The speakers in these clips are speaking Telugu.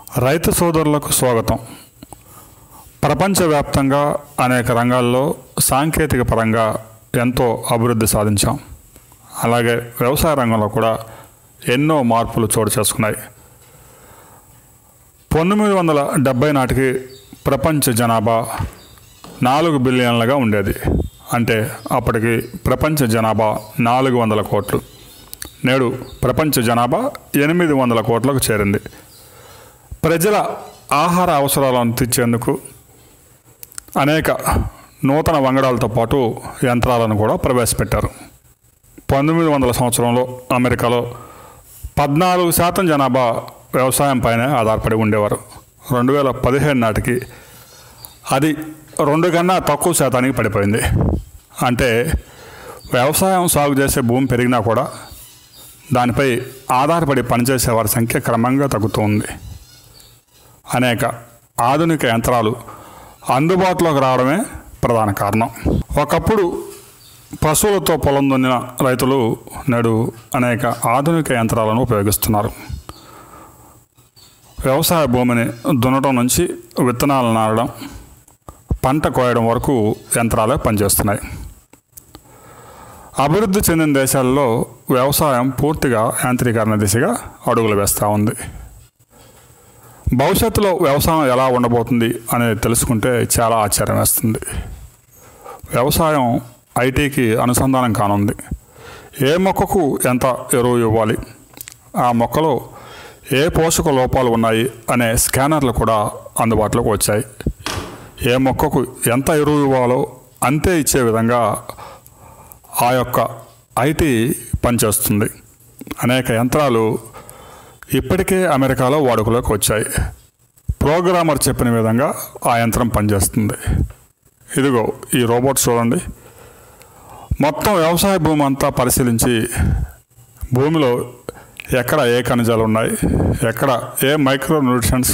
రైతు సోదరులకు స్వాగతం ప్రపంచవ్యాప్తంగా అనేక రంగాల్లో సాంకేతిక పరంగా ఎంతో అభివృద్ధి సాధించాం అలాగే వ్యవసాయ రంగంలో కూడా ఎన్నో మార్పులు చోటు చేసుకున్నాయి పంతొమ్మిది వందల డెబ్బై నాటికి ప్రపంచ జనాభా నాలుగు బిలియన్లుగా ఉండేది అంటే అప్పటికి ప్రపంచ జనాభా నాలుగు వందల కోట్లు నేడు ప్రపంచ జనాభా ఎనిమిది వందల కోట్లకు చేరింది ప్రజల ఆహార అవసరాలను తీర్చేందుకు అనేక నూతన వంగడాలతో పాటు యంత్రాలను కూడా ప్రవేశపెట్టారు పంతొమ్మిది వందల సంవత్సరంలో అమెరికాలో పద్నాలుగు శాతం జనాభా వ్యవసాయం పైనే ఆధారపడి ఉండేవారు రెండు వేల పదిహేను నాటికి అది రెండు కన్నా తక్కువ శాతానికి పడిపోయింది అంటే వ్యవసాయం సాగు చేసే భూమి పెరిగినా కూడా దానిపై ఆధారపడి పనిచేసే వారి సంఖ్య క్రమంగా తగ్గుతూ ఉంది అనేక ఆధునిక యంత్రాలు అందుబాటులోకి రావడమే ప్రధాన కారణం ఒకప్పుడు పశువులతో పొలం దున్నిన రైతులు నేడు అనేక ఆధునిక యంత్రాలను ఉపయోగిస్తున్నారు వ్యవసాయ భూమిని దున్నడం నుంచి విత్తనాలు నాటడం పంట కోయడం వరకు యంత్రాలే పనిచేస్తున్నాయి అభివృద్ధి చెందిన దేశాల్లో వ్యవసాయం పూర్తిగా యాంత్రీకరణ దిశగా అడుగులు వేస్తూ ఉంది భవిష్యత్తులో వ్యవసాయం ఎలా ఉండబోతుంది అనేది తెలుసుకుంటే చాలా ఆశ్చర్యం వేస్తుంది వ్యవసాయం ఐటీకి అనుసంధానం కానుంది ఏ మొక్కకు ఎంత ఎరువు ఇవ్వాలి ఆ మొక్కలో ఏ పోషక లోపాలు ఉన్నాయి అనే స్కానర్లు కూడా అందుబాటులోకి వచ్చాయి ఏ మొక్కకు ఎంత ఎరువు ఇవ్వాలో అంతే ఇచ్చే విధంగా ఆ యొక్క ఐటీ పనిచేస్తుంది అనేక యంత్రాలు ఇప్పటికే అమెరికాలో వాడుకలోకి వచ్చాయి ప్రోగ్రామర్ చెప్పిన విధంగా ఆ యంత్రం పనిచేస్తుంది ఇదిగో ఈ రోబోట్ చూడండి మొత్తం వ్యవసాయ భూమి అంతా పరిశీలించి భూమిలో ఎక్కడ ఏ ఖనిజాలు ఉన్నాయి ఎక్కడ ఏ మైక్రో న్యూట్రిషన్స్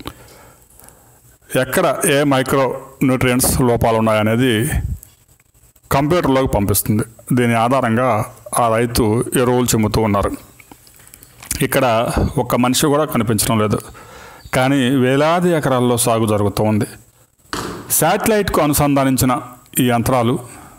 ఎక్కడ ఏ మైక్రో న్యూట్రియంట్స్ లోపాలు ఉన్నాయనేది కంప్యూటర్లోకి పంపిస్తుంది దీని ఆధారంగా ఆ రైతు ఎరువులు చిమ్ముతూ ఉన్నారు ఇక్కడ ఒక్క మనిషి కూడా కనిపించడం లేదు కానీ వేలాది ఎకరాల్లో సాగు జరుగుతూ ఉంది శాటిలైట్కు అనుసంధానించిన ఈ యంత్రాలు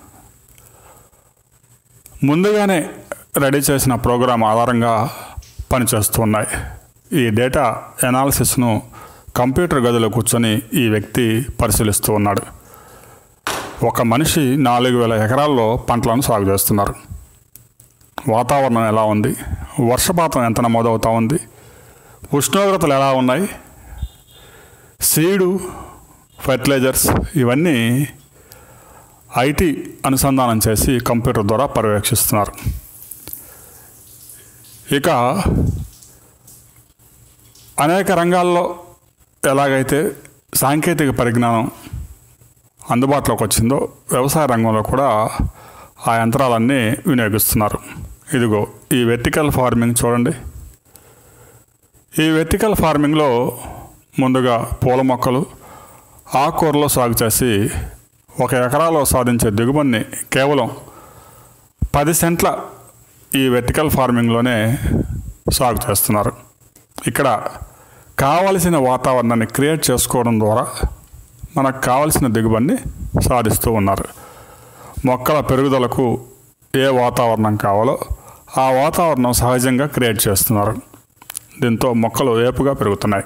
ముందుగానే రెడీ చేసిన ప్రోగ్రాం ఆధారంగా పనిచేస్తూ ఉన్నాయి ఈ డేటా ఎనాలిసిస్ను కంప్యూటర్ గదిలో కూర్చొని ఈ వ్యక్తి పరిశీలిస్తూ ఉన్నాడు ఒక మనిషి నాలుగు వేల ఎకరాల్లో పంటలను సాగు చేస్తున్నారు వాతావరణం ఎలా ఉంది వర్షపాతం ఎంత నమోదవుతూ ఉంది ఉష్ణోగ్రతలు ఎలా ఉన్నాయి సీడు ఫెర్టిలైజర్స్ ఇవన్నీ ఐటీ అనుసంధానం చేసి కంప్యూటర్ ద్వారా పర్యవేక్షిస్తున్నారు ఇక అనేక రంగాల్లో ఎలాగైతే సాంకేతిక పరిజ్ఞానం అందుబాటులోకి వచ్చిందో వ్యవసాయ రంగంలో కూడా ఆ యంత్రాలన్నీ వినియోగిస్తున్నారు ఇదిగో ఈ వెర్టికల్ ఫార్మింగ్ చూడండి ఈ వెర్టికల్ ఫార్మింగ్లో ముందుగా పూల మొక్కలు ఆకుకూరలు సాగు చేసి ఒక ఎకరాలో సాధించే దిగుబడిని కేవలం పది సెంట్ల ఈ వెర్టికల్ ఫార్మింగ్లోనే సాగు చేస్తున్నారు ఇక్కడ కావలసిన వాతావరణాన్ని క్రియేట్ చేసుకోవడం ద్వారా మనకు కావలసిన దిగుబడిని సాధిస్తూ ఉన్నారు మొక్కల పెరుగుదలకు ఏ వాతావరణం కావాలో ఆ వాతావరణం సహజంగా క్రియేట్ చేస్తున్నారు దీంతో మొక్కలు ఏపుగా పెరుగుతున్నాయి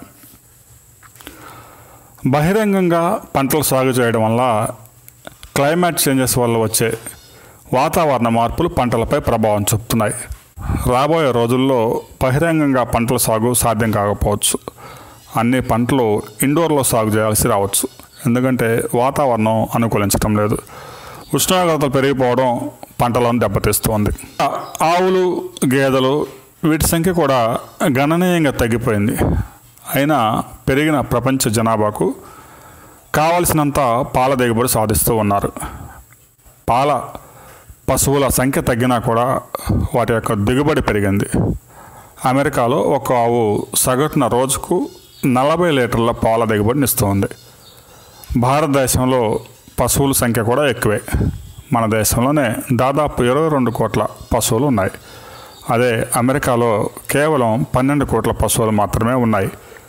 బహిరంగంగా పంటలు సాగు చేయడం వల్ల క్లైమేట్ చేంజెస్ వల్ల వచ్చే వాతావరణ మార్పులు పంటలపై ప్రభావం చూపుతున్నాయి రాబోయే రోజుల్లో బహిరంగంగా పంటల సాగు సాధ్యం కాకపోవచ్చు అన్ని పంటలు ఇండోర్లో సాగు చేయాల్సి రావచ్చు ఎందుకంటే వాతావరణం అనుకూలించడం లేదు ఉష్ణోగ్రతలు పెరిగిపోవడం పంటలను దెబ్బతీస్తోంది ఆ- ఆవులు గేదెలు వీటి సంఖ్య కూడా గణనీయంగా తగ్గిపోయింది అయినా పెరిగిన ప్రపంచ జనాభాకు కావలసినంత పాల దిగుబడి సాధిస్తూ ఉన్నారు పాల పశువుల సంఖ్య తగ్గినా కూడా వాటి యొక్క దిగుబడి పెరిగింది అమెరికాలో ఒక ఆవు సగటున రోజుకు నలభై లీటర్ల పాల దిగుబడిని ఇస్తుంది భారతదేశంలో పశువుల సంఖ్య కూడా ఎక్కువే మన దేశంలోనే దాదాపు ఇరవై రెండు కోట్ల పశువులు ఉన్నాయి అదే అమెరికాలో కేవలం పన్నెండు కోట్ల పశువులు మాత్రమే ఉన్నాయి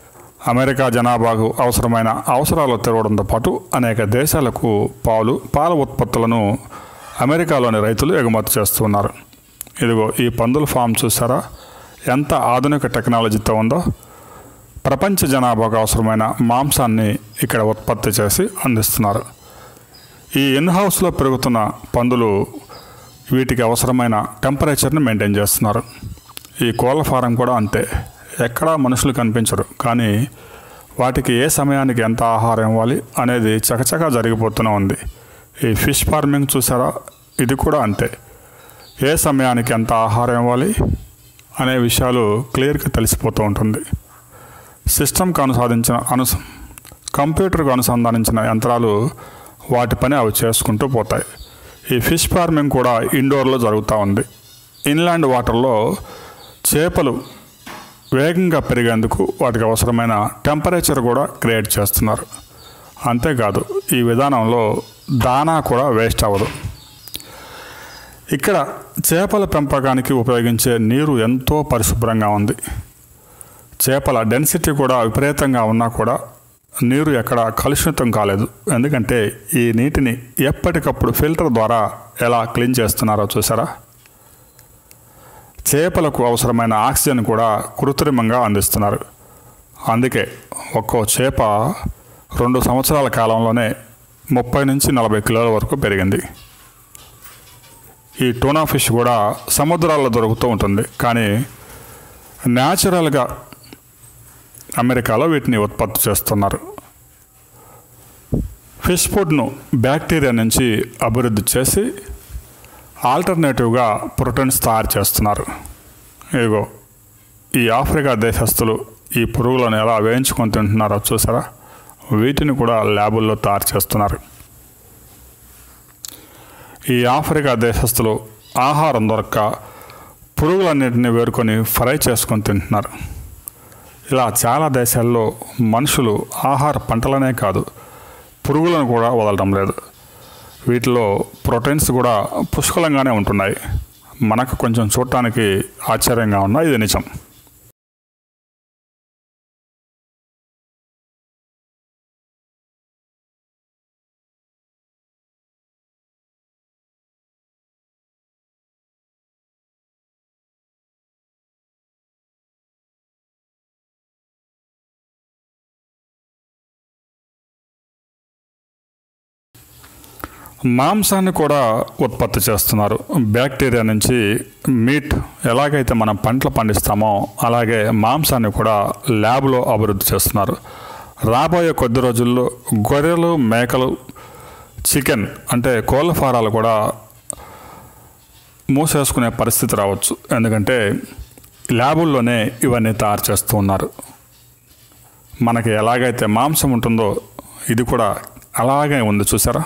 అమెరికా జనాభాకు అవసరమైన అవసరాలు తెరవడంతో పాటు అనేక దేశాలకు పాలు పాల ఉత్పత్తులను అమెరికాలోని రైతులు ఎగుమతి చేస్తున్నారు ఇదిగో ఈ పందుల ఫామ్ చూసారా ఎంత ఆధునిక టెక్నాలజీతో ఉందో ప్రపంచ జనాభాకు అవసరమైన మాంసాన్ని ఇక్కడ ఉత్పత్తి చేసి అందిస్తున్నారు ఈ ఇన్ హౌస్లో పెరుగుతున్న పందులు వీటికి అవసరమైన టెంపరేచర్ని మెయింటైన్ చేస్తున్నారు ఈ కోళ్ళ ఫారం కూడా అంతే ఎక్కడా మనుషులు కనిపించరు కానీ వాటికి ఏ సమయానికి ఎంత ఆహారం ఇవ్వాలి అనేది చకచకా జరిగిపోతూనే ఉంది ఈ ఫిష్ ఫార్మింగ్ చూసారా ఇది కూడా అంతే ఏ సమయానికి ఎంత ఆహారం ఇవ్వాలి అనే విషయాలు క్లియర్గా తెలిసిపోతూ ఉంటుంది సిస్టమ్కి అనుసాధించిన అను కంప్యూటర్కు అనుసంధానించిన యంత్రాలు వాటి పని అవి చేసుకుంటూ పోతాయి ఈ ఫిష్ ఫార్మింగ్ కూడా ఇండోర్లో జరుగుతూ ఉంది ఇన్లాండ్ వాటర్లో చేపలు వేగంగా పెరిగేందుకు వాటికి అవసరమైన టెంపరేచర్ కూడా క్రియేట్ చేస్తున్నారు అంతేకాదు ఈ విధానంలో దానా కూడా వేస్ట్ అవ్వదు ఇక్కడ చేపల పెంపకానికి ఉపయోగించే నీరు ఎంతో పరిశుభ్రంగా ఉంది చేపల డెన్సిటీ కూడా విపరీతంగా ఉన్నా కూడా నీరు ఎక్కడ కలుషితం కాలేదు ఎందుకంటే ఈ నీటిని ఎప్పటికప్పుడు ఫిల్టర్ ద్వారా ఎలా క్లీన్ చేస్తున్నారో చూసారా చేపలకు అవసరమైన ఆక్సిజన్ కూడా కృత్రిమంగా అందిస్తున్నారు అందుకే ఒక్కో చేప రెండు సంవత్సరాల కాలంలోనే ముప్పై నుంచి నలభై కిలోల వరకు పెరిగింది ఈ టూనా ఫిష్ కూడా సముద్రాల్లో దొరుకుతూ ఉంటుంది కానీ న్యాచురల్గా అమెరికాలో వీటిని ఉత్పత్తి చేస్తున్నారు ఫిష్ ఫుడ్ను బ్యాక్టీరియా నుంచి అభివృద్ధి చేసి ఆల్టర్నేటివ్గా ప్రోటీన్స్ తయారు చేస్తున్నారు ఇదిగో ఈ ఆఫ్రికా దేశస్తులు ఈ పురుగులను ఎలా వేయించుకొని తింటున్నారో చూసారా వీటిని కూడా ల్యాబుల్లో తయారు చేస్తున్నారు ఈ ఆఫ్రికా దేశస్తులు ఆహారం దొరక్క పురుగులన్నింటినీ వేరుకొని ఫ్రై చేసుకొని తింటున్నారు ఇలా చాలా దేశాల్లో మనుషులు ఆహార పంటలనే కాదు పురుగులను కూడా వదలడం లేదు వీటిలో ప్రోటీన్స్ కూడా పుష్కలంగానే ఉంటున్నాయి మనకు కొంచెం చూడటానికి ఆశ్చర్యంగా ఉన్నా ఇది నిజం మాంసాన్ని కూడా ఉత్పత్తి చేస్తున్నారు బ్యాక్టీరియా నుంచి మీట్ ఎలాగైతే మనం పంటలు పండిస్తామో అలాగే మాంసాన్ని కూడా ల్యాబ్లో అభివృద్ధి చేస్తున్నారు రాబోయే కొద్ది రోజుల్లో గొర్రెలు మేకలు చికెన్ అంటే కోళ్ళ ఫారాలు కూడా మూసేసుకునే పరిస్థితి రావచ్చు ఎందుకంటే ల్యాబుల్లోనే ఇవన్నీ తయారు చేస్తూ ఉన్నారు మనకి ఎలాగైతే మాంసం ఉంటుందో ఇది కూడా అలాగే ఉంది చూసారా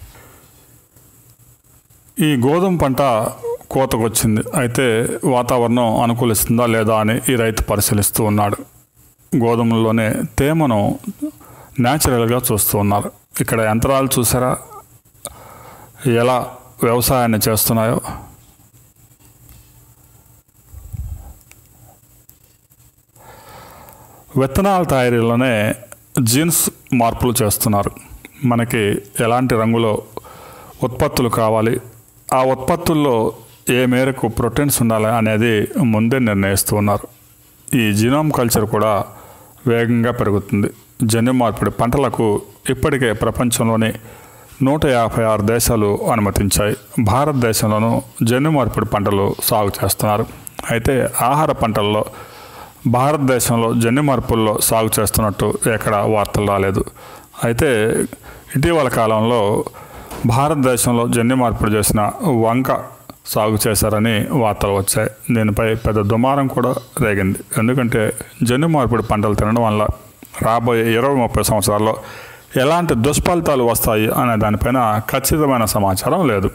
ఈ గోధుమ పంట కోతకు వచ్చింది అయితే వాతావరణం అనుకూలిస్తుందా లేదా అని ఈ రైతు పరిశీలిస్తూ ఉన్నాడు గోధుమల్లోనే తేమను న్యాచురల్గా చూస్తూ ఉన్నారు ఇక్కడ యంత్రాలు చూసారా ఎలా వ్యవసాయాన్ని చేస్తున్నాయో విత్తనాల తయారీలోనే జీన్స్ మార్పులు చేస్తున్నారు మనకి ఎలాంటి రంగులో ఉత్పత్తులు కావాలి ఆ ఉత్పత్తుల్లో ఏ మేరకు ప్రోటీన్స్ ఉండాలి అనేది ముందే నిర్ణయిస్తూ ఉన్నారు ఈ జీనోమ్ కల్చర్ కూడా వేగంగా పెరుగుతుంది జన్యు మార్పిడి పంటలకు ఇప్పటికే ప్రపంచంలోని నూట యాభై ఆరు దేశాలు అనుమతించాయి భారతదేశంలోనూ జన్యు మార్పిడి పంటలు సాగు చేస్తున్నారు అయితే ఆహార పంటల్లో భారతదేశంలో జన్యు మార్పుల్లో సాగు చేస్తున్నట్టు ఎక్కడ వార్తలు రాలేదు అయితే ఇటీవల కాలంలో భారతదేశంలో జన్యు మార్పిడి చేసిన వంక సాగు చేశారని వార్తలు వచ్చాయి దీనిపై పెద్ద దుమారం కూడా రేగింది ఎందుకంటే జన్యు మార్పిడి పంటలు తినడం వల్ల రాబోయే ఇరవై ముప్పై సంవత్సరాల్లో ఎలాంటి దుష్ఫలితాలు వస్తాయి అనే దానిపైన ఖచ్చితమైన సమాచారం లేదు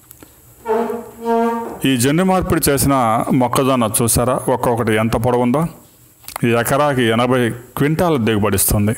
ఈ జన్యు మార్పిడి చేసిన మొక్కజొన్న చూసారా ఒక్కొక్కటి ఎంత పొడవుందో ఈ ఎకరాకి ఎనభై క్వింటాల దిగుబడిస్తుంది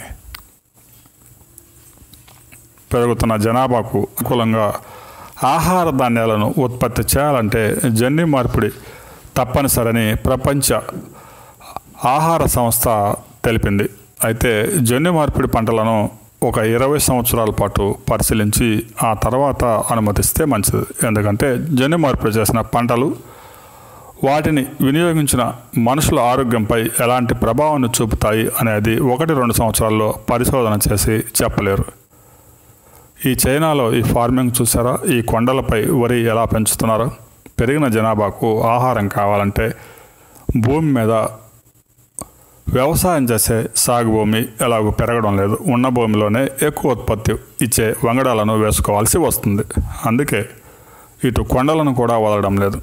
పెరుగుతున్న జనాభాకు అనుకూలంగా ఆహార ధాన్యాలను ఉత్పత్తి చేయాలంటే జన్యు మార్పిడి తప్పనిసరని ప్రపంచ ఆహార సంస్థ తెలిపింది అయితే జన్యు మార్పిడి పంటలను ఒక ఇరవై సంవత్సరాల పాటు పరిశీలించి ఆ తర్వాత అనుమతిస్తే మంచిది ఎందుకంటే జన్యు మార్పిడి చేసిన పంటలు వాటిని వినియోగించిన మనుషుల ఆరోగ్యంపై ఎలాంటి ప్రభావాన్ని చూపుతాయి అనేది ఒకటి రెండు సంవత్సరాల్లో పరిశోధన చేసి చెప్పలేరు ఈ చైనాలో ఈ ఫార్మింగ్ చూసారా ఈ కొండలపై వరి ఎలా పెంచుతున్నారో పెరిగిన జనాభాకు ఆహారం కావాలంటే భూమి మీద వ్యవసాయం చేసే సాగు భూమి ఎలాగో పెరగడం లేదు ఉన్న భూమిలోనే ఎక్కువ ఉత్పత్తి ఇచ్చే వంగడాలను వేసుకోవాల్సి వస్తుంది అందుకే ఇటు కొండలను కూడా వదలడం లేదు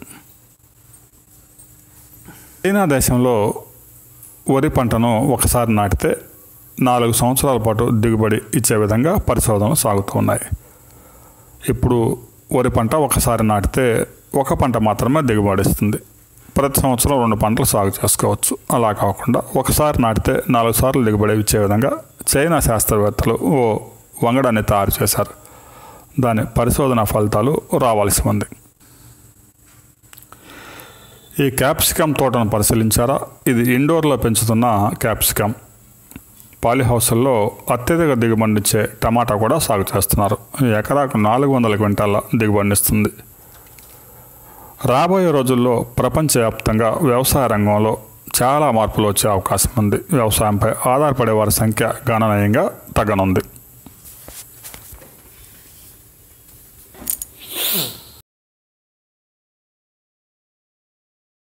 చైనా దేశంలో వరి పంటను ఒకసారి నాటితే నాలుగు సంవత్సరాల పాటు దిగుబడి ఇచ్చే విధంగా పరిశోధనలు సాగుతూ ఉన్నాయి ఇప్పుడు వరి పంట ఒకసారి నాటితే ఒక పంట మాత్రమే దిగుబడి ఇస్తుంది ప్రతి సంవత్సరం రెండు పంటలు సాగు చేసుకోవచ్చు అలా కాకుండా ఒకసారి నాటితే నాలుగు సార్లు దిగుబడి ఇచ్చే విధంగా చైనా శాస్త్రవేత్తలు ఓ వంగడాన్ని తయారు చేశారు దాని పరిశోధన ఫలితాలు రావాల్సి ఉంది ఈ క్యాప్సికమ్ తోటను పరిశీలించారా ఇది ఇండోర్లో పెంచుతున్న క్యాప్సికమ్ పాలీహౌస్ల్లో అత్యధిక దిగుబడినిచ్చే టమాటా కూడా సాగు చేస్తున్నారు ఎకరాకు నాలుగు వందల క్వింటాల దిగుబడినిస్తుంది రాబోయే రోజుల్లో ప్రపంచవ్యాప్తంగా వ్యవసాయ రంగంలో చాలా మార్పులు వచ్చే అవకాశం ఉంది వ్యవసాయంపై ఆధారపడే వారి సంఖ్య గణనీయంగా తగ్గనుంది